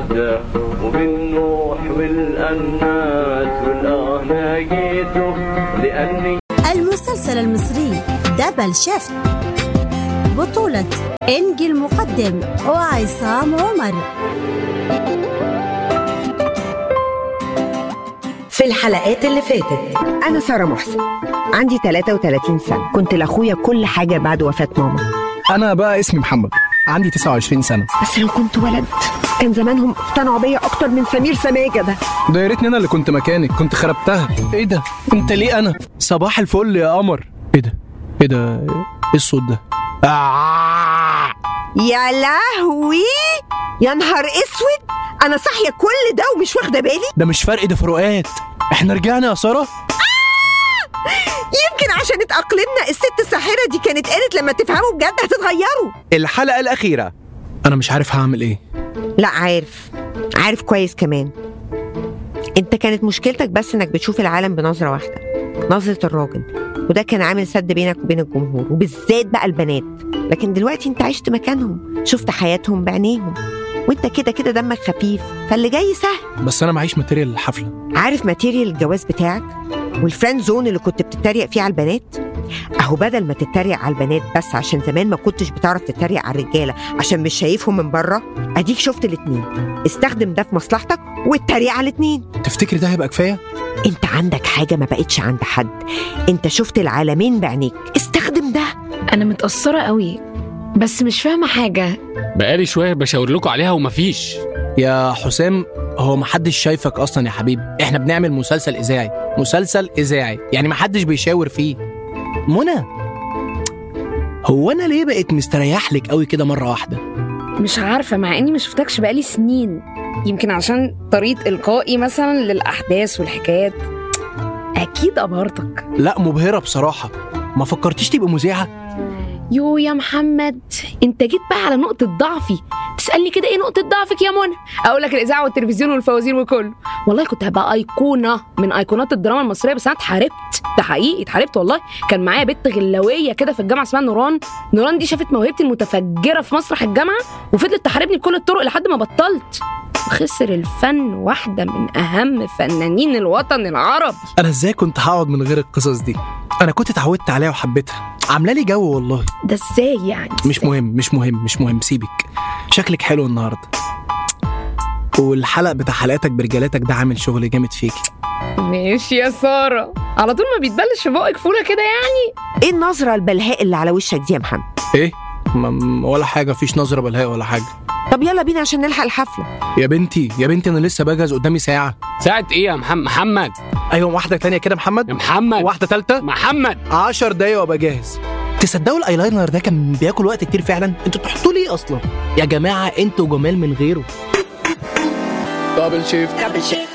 وحده وبالنوح والأنات والأنا جيته لأني المسلسل المصري دبل شيفت بطولة إنجي المقدم وعصام عمر في الحلقات اللي فاتت أنا سارة محسن عندي 33 سنة كنت لأخويا كل حاجة بعد وفاة ماما انا بقى اسمي محمد عندي 29 سنه بس لو كنت ولد كان زمانهم اقتنعوا بيا أكتر من سمير سماجة ده ده يا ريتني انا اللي كنت مكانك كنت خربتها ايه ده انت ليه انا صباح الفل يا قمر ايه ده ايه ده ايه الصوت ده آه. يا لهوي يا نهار اسود انا صاحيه كل ده ومش واخده بالي ده مش فرق ده فروقات احنا رجعنا يا ساره يمكن عشان اتاقلمنا الست الساحره دي كانت قالت لما تفهموا بجد هتتغيروا الحلقة الأخيرة انا مش عارف هعمل ايه لا عارف عارف كويس كمان انت كانت مشكلتك بس انك بتشوف العالم بنظره واحده نظره الراجل وده كان عامل سد بينك وبين الجمهور وبالذات بقى البنات لكن دلوقتي انت عشت مكانهم شفت حياتهم بعينيهم وانت كده كده دمك خفيف فاللي جاي سهل بس انا معيش ماتيريال للحفله عارف ماتيريال الجواز بتاعك والفريند زون اللي كنت بتتريق فيه على البنات اهو بدل ما تتريق على البنات بس عشان زمان ما كنتش بتعرف تتريق على الرجاله عشان مش شايفهم من بره اديك شفت الاتنين استخدم ده في مصلحتك واتريق على الاتنين تفتكري ده هيبقى كفايه انت عندك حاجه ما بقتش عند حد انت شفت العالمين بعينيك استخدم ده انا متأثرة قوي بس مش فاهمة حاجة بقالي شويه بشاور لكم عليها ومفيش يا حسام هو محدش شايفك اصلا يا حبيبي احنا بنعمل مسلسل اذاعي مسلسل اذاعي يعني محدش بيشاور فيه منى هو انا ليه بقيت مستريح لك قوي كده مره واحده مش عارفة مع اني ما شفتكش بقالي سنين يمكن عشان طريقة إلقائي مثلا للأحداث والحكايات أكيد أبهرتك لا مبهره بصراحه ما فكرتيش تبقى مذيعه يو يا محمد انت جيت بقى على نقطة ضعفي تسألني كده ايه نقطة ضعفك يا منى اقول لك الاذاعة والتلفزيون والفوازير وكله والله كنت هبقى ايقونة من ايقونات الدراما المصرية بس انا اتحاربت ده حقيقي اتحاربت والله كان معايا بنت غلاوية كده في الجامعة اسمها نوران نوران دي شافت موهبتي المتفجرة في مسرح الجامعة وفضلت تحاربني بكل الطرق لحد ما بطلت وخسر الفن واحدة من أهم فنانين الوطن العربي انا ازاي كنت هقعد من غير القصص دي انا كنت اتعودت عليها وحبيتها عامله لي جو والله ده ازاي يعني مش مهم مش مهم مش مهم سيبك شكلك حلو النهارده والحلق بتاع حلقاتك برجالاتك ده عامل شغل جامد فيكي ماشي يا سارة على طول ما بيتبلش في بقك فولة كده يعني ايه النظره البلهاء اللي على وشك دي يا محمد ايه ما- ولا حاجه مفيش نظره بلهاء ولا حاجه طب يلا بينا عشان نلحق الحفله يا بنتي يا بنتي انا لسه بجهز قدامي ساعه ساعة ايه يا محمد محمد ايوه واحده تانية كده محمد يا محمد واحده تالتة محمد 10 دقايق وابقى جاهز تصدقوا الايلاينر ده كان بياكل وقت كتير فعلا انتوا بتحطوا ليه اصلا يا جماعه انتوا جمال من غيره دبل شيفت دبل شيفت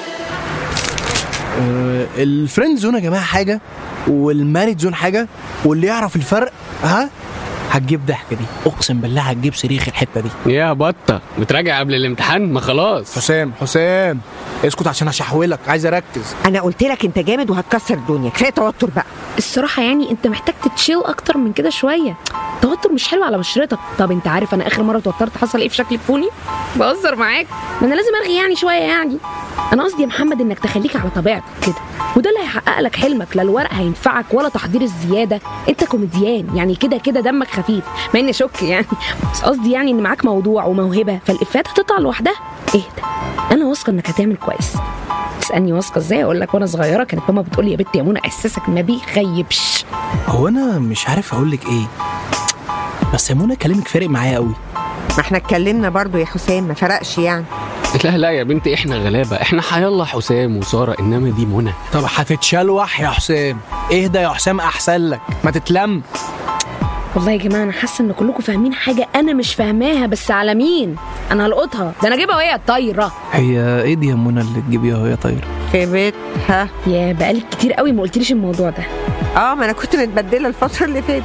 آه الفريند زون يا جماعه حاجه والماريد زون حاجه واللي يعرف الفرق ها هتجيب ضحكه دي اقسم بالله هتجيب صريخ الحته دي يا بطة بتراجع قبل الامتحان ما خلاص حسام حسام اسكت عشان هشحولك عايز اركز انا قلت لك انت جامد وهتكسر الدنيا كفايه توتر بقى الصراحة يعني انت محتاج تتشيل اكتر من كده شوية التوتر مش حلو على بشرتك طب انت عارف انا اخر مرة توترت حصل ايه في شكل فوني بهزر معاك ما انا لازم ارغي يعني شوية يعني انا قصدي يا محمد انك تخليك على طبيعتك كده وده اللي هيحقق لك حلمك لا الورق هينفعك ولا تحضير الزيادة انت كوميديان يعني كده كده دمك خفيف ما اني شك يعني بس قصدي يعني ان معاك موضوع وموهبة فالافات هتطلع لوحدها اهدى انا واثقة انك هتعمل كويس تسالني واثقه ازاي اقول لك وانا صغيره كانت ماما بتقول لي يا بنتي يا منى احساسك ما بيخيبش هو انا مش عارف اقول لك ايه بس يا منى كلامك فارق معايا قوي ما احنا اتكلمنا برضو يا حسام ما فرقش يعني لا لا يا بنتي احنا غلابة احنا حيالله حسام وسارة انما دي منى طب هتتشلوح يا حسام اهدى يا حسام احسن لك ما تتلم والله يا جماعه انا حاسه ان كلكم فاهمين حاجه انا مش فاهماها بس على مين انا هلقطها ده انا اجيبها وهي طايره هي ايه دي يا منى اللي تجيبيها وهي طايره في بيتها يا بقالك كتير قوي ما قلتليش الموضوع ده اه ما انا كنت متبدله الفتره اللي فاتت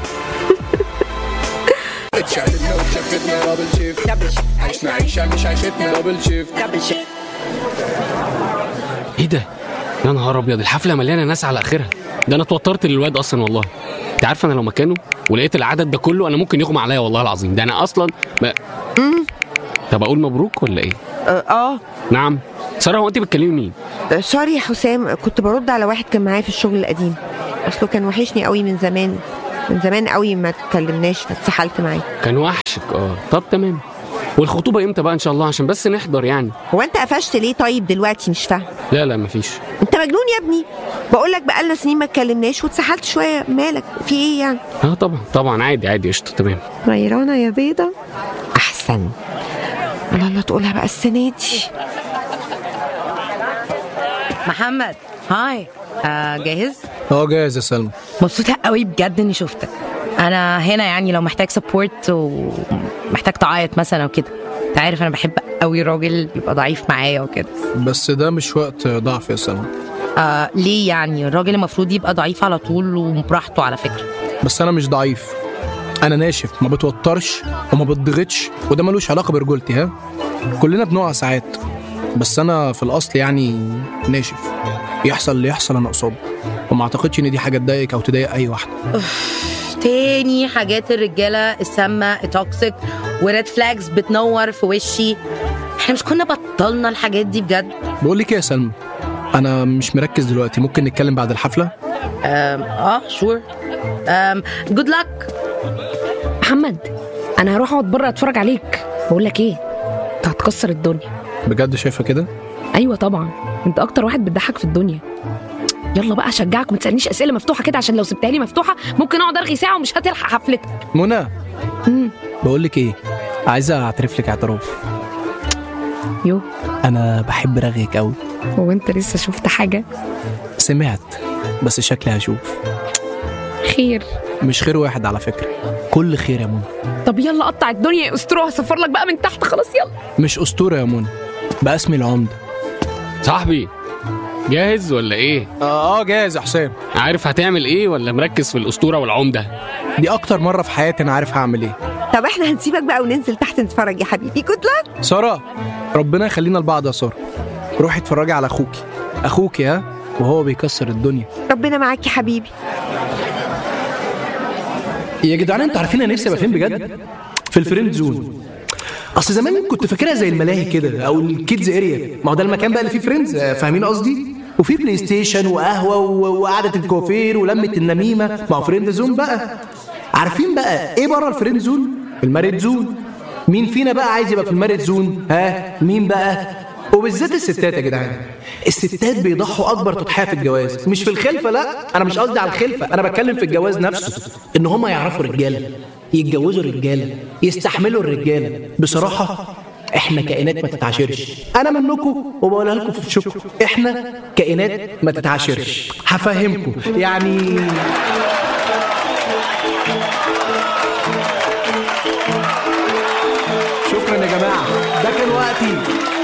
ايه ده يا نهار ابيض الحفله مليانه ناس على اخرها ده انا اتوترت للواد اصلا والله انت عارف انا لو مكانه ولقيت العدد ده كله انا ممكن يغمى عليا والله العظيم ده انا اصلا ما... طب اقول مبروك ولا ايه اه, آه. نعم ساره هو انت بتكلمي مين آه، سوري يا حسام كنت برد على واحد كان معايا في الشغل القديم اصله كان وحشني قوي من زمان من زمان قوي ما اتكلمناش فاتسحلت معاه كان وحشك اه طب تمام والخطوبه امتى بقى ان شاء الله عشان بس نحضر يعني هو انت قفشت ليه طيب دلوقتي مش فاهم لا لا مفيش انت مجنون يا ابني بقول لك بقالنا سنين ما اتكلمناش واتسحلت شويه مالك في ايه يعني اه طبعا طبعا عادي عادي قشطه تمام غيرانه يا بيضه احسن الله الله تقولها بقى السنه دي محمد هاي آه جاهز اه جاهز يا سلمى مبسوطه قوي بجد اني شفتك انا هنا يعني لو محتاج سبورت ومحتاج تعيط مثلا او كده انت عارف انا بحب قوي راجل يبقى ضعيف معايا وكده بس ده مش وقت ضعف يا سلمى آه ليه يعني الراجل المفروض يبقى ضعيف على طول وبراحته على فكره بس انا مش ضعيف انا ناشف ما بتوترش وما بتضغطش وده ملوش علاقه برجولتي ها كلنا بنقع ساعات بس انا في الاصل يعني ناشف يحصل اللي يحصل انا قصاده وما اعتقدش ان دي حاجه تضايقك او تضايق اي واحده تاني حاجات الرجاله السامه التوكسيك وريد فلاجز بتنور في وشي احنا مش كنا بطلنا الحاجات دي بجد بقول لك ايه يا سلمى انا مش مركز دلوقتي ممكن نتكلم بعد الحفله آم، اه شور جود لك محمد انا هروح اقعد بره اتفرج عليك بقول لك ايه انت هتكسر الدنيا بجد شايفه كده ايوه طبعا انت اكتر واحد بتضحك في الدنيا يلا بقى اشجعك وما تسالنيش اسئله مفتوحه كده عشان لو سبتها لي مفتوحه ممكن اقعد ارغي ساعه ومش هتلحق حفلتك منى مم. بقول لك ايه عايزه اعترف لك اعتراف يو انا بحب رغيك قوي هو انت لسه شفت حاجه سمعت بس شكلي هشوف خير مش خير واحد على فكره كل خير يا منى طب يلا قطع الدنيا يا اسطوره هسفر لك بقى من تحت خلاص يلا مش اسطوره يا منى بقى اسمي العمده صاحبي جاهز ولا ايه اه جاهز يا حسام عارف هتعمل ايه ولا مركز في الاسطوره والعمده دي اكتر مره في حياتي انا عارف هعمل ايه طب احنا هنسيبك بقى وننزل تحت نتفرج يا حبيبي جود لك ساره ربنا يخلينا لبعض يا ساره روحي اتفرجي على اخوكي اخوكي ها وهو بيكسر الدنيا ربنا معاك يا حبيبي يا جدعان انتوا عارفين انا نفسي ابقى فين بجد في الفريند زون اصل زمان كنت فاكرها زي الملاهي كده او الكيدز اريا ما هو ده المكان بقى اللي فيه فريندز آه، فاهمين قصدي وفي بلاي ستيشن وقهوه و- وقعده الكوافير ولمه النميمه ما هو فريند زون بقى عارفين بقى ايه بره الفريند زون الماريت زون مين فينا بقى عايز يبقى في الماريت زون ها مين بقى وبالذات الستات يا جدعان الستات بيضحوا اكبر تضحيه في الجواز مش في الخلفه لا انا مش قصدي على الخلفه انا بتكلم في الجواز نفسه ان هم يعرفوا الرجاله يتجوزوا الرجاله يستحملوا الرجاله بصراحه احنا كائنات ما تتعاشرش انا منكم وبقولها لكم في الشكر احنا كائنات ما تتعاشرش هفهمكم يعني شكرا يا جماعه ده كان وقتي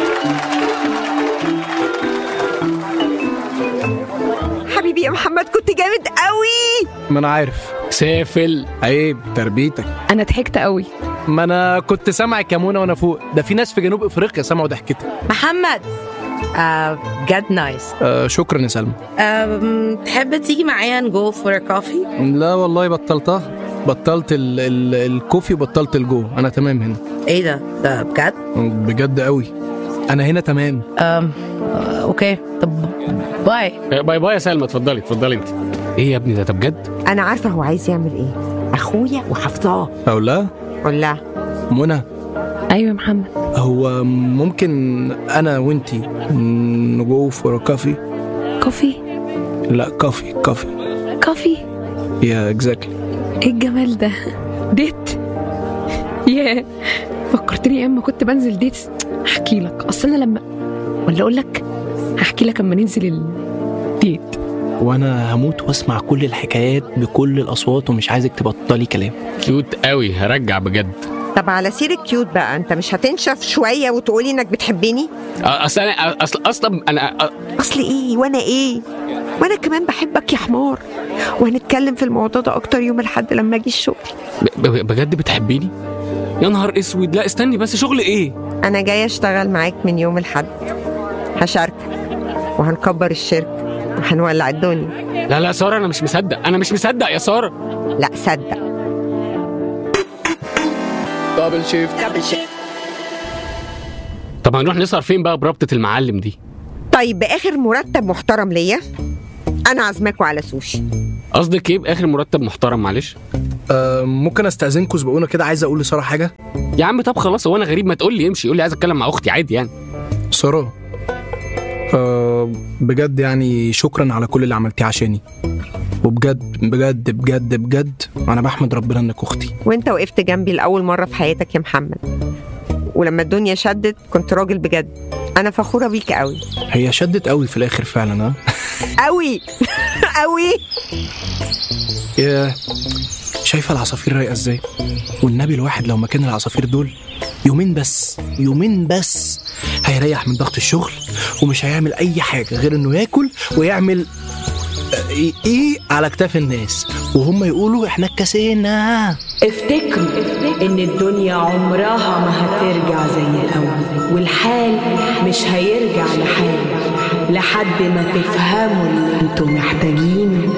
حبيبي يا محمد كنت جامد قوي ما انا عارف سافل عيب تربيتك انا ضحكت قوي ما انا كنت سامعك يا منى وانا فوق ده في ناس في جنوب افريقيا سمعوا ضحكتي محمد آه بجد نايس آه شكرا يا سلمى آم، تحب تيجي معايا نجو فور كوفي لا والله بطلتها بطلت ال ال الكوفي وبطلت الجو انا تمام هنا ايه ده ده بجد بجد قوي انا هنا تمام آم، آه، اوكي طب باي باي باي يا سلمى اتفضلي اتفضلي انت ايه يا ابني ده ده بجد انا عارفه هو عايز يعمل ايه اخويا وحافظاه او لا قول لها منى ايوه يا محمد هو ممكن انا وانتي نجو فور كافي كوفي لا كافي كافي كوفي يا اكزاكتلي ايه الجمال ده ديت ياه فكرتني ايام ما كنت بنزل ديتس احكي لك اصل انا لما ولا اقول لك هحكي لك اما ننزل الديت وانا هموت واسمع كل الحكايات بكل الاصوات ومش عايزك تبطلي كلام كيوت قوي هرجع بجد طب على سيرة كيوت بقى انت مش هتنشف شويه وتقولي انك بتحبني أه، اصل انا اصل اصلا انا أه، اصل ايه وانا ايه وانا كمان بحبك يا حمار وهنتكلم في الموضوع ده اكتر يوم الاحد لما اجي الشغل ب- ب- بجد بتحبيني يا نهار اسود لا استني بس شغل ايه انا جايه اشتغل معاك من يوم الاحد هشاركك وهنكبر الشركه وهنولع الدنيا لا لا ساره انا مش مصدق انا مش مصدق يا ساره لا صدق دبل شيفت طب هنروح نسهر فين بقى بربطه المعلم دي طيب باخر مرتب محترم ليا انا عازماكوا على سوشي قصدك ايه باخر مرتب محترم معلش آه ممكن استاذنكم سبقونا كده عايز اقول لساره حاجه يا عم طب خلاص هو انا غريب ما تقول لي امشي قول لي عايز اتكلم مع اختي عادي يعني ساره آه بجد يعني شكرا على كل اللي عملتيه عشاني وبجد بجد بجد بجد انا بحمد ربنا انك اختي وانت وقفت جنبي لاول مره في حياتك يا محمد ولما الدنيا شدت كنت راجل بجد انا فخوره بيك قوي هي شدت قوي في الاخر فعلا ها قوي قوي يا شايفه العصافير رايقه ازاي والنبي الواحد لو مكان العصافير دول يومين بس يومين بس هيريح من ضغط الشغل ومش هيعمل اي حاجه غير انه ياكل ويعمل آه، ايه إيه على كتاف الناس وهم يقولوا احنا اتكسينا افتكروا ان الدنيا عمرها ما هترجع زي الاول والحال مش هيرجع لحال لحد ما تفهموا اللي انتوا محتاجينه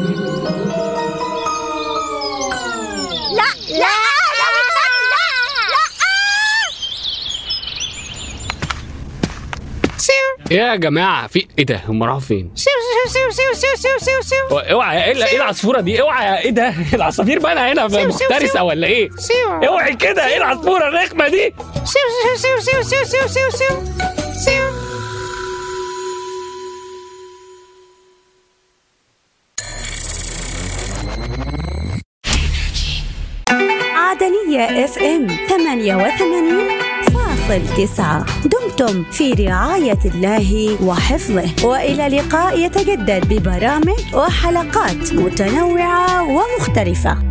ايه يا جماعه في ايه ده هم راحوا فين هو- اوعى ايه ال- ايه العصفوره دي اوعى ايه ده العصافير بقى أنا هنا مفترسه ولا ايه اوعي كده ايه العصفوره الرخمه دي عدنية اف ام 88 فاصل تسعة دمتم في رعاية الله وحفظه وإلى لقاء يتجدد ببرامج وحلقات متنوعة ومختلفة